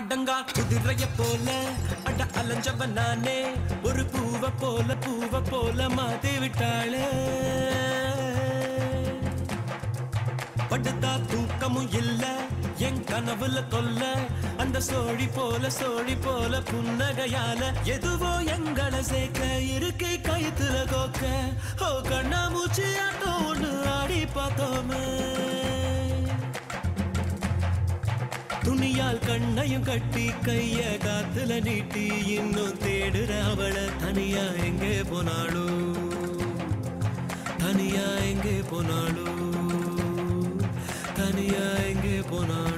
அடங்கா குதிரைய போல அட அலைஞ்சவன் நானே ஒரு பூவ போல பூவ போல மாத்தி விட்டாளே படுத்தா தூக்கமும் இல்ல என் கனவுல தொல்ல அந்த சோழி போல சோழி போல புன்னகையால எதுவோ எங்களை சேர்க்க இருக்கை கயித்துல கோக்க ஓ கண்ணா மூச்சு ஆட்டம் ஒண்ணு ஆடி பார்த்தோமே துணியால் கண்ணையும் கட்டி கைய காத்துல நீட்டி இன்னும் தேடுற அவளை தனியா எங்கே போனாளோ தனியா எங்கே போனாளோ தனியா எங்கே போனாளோ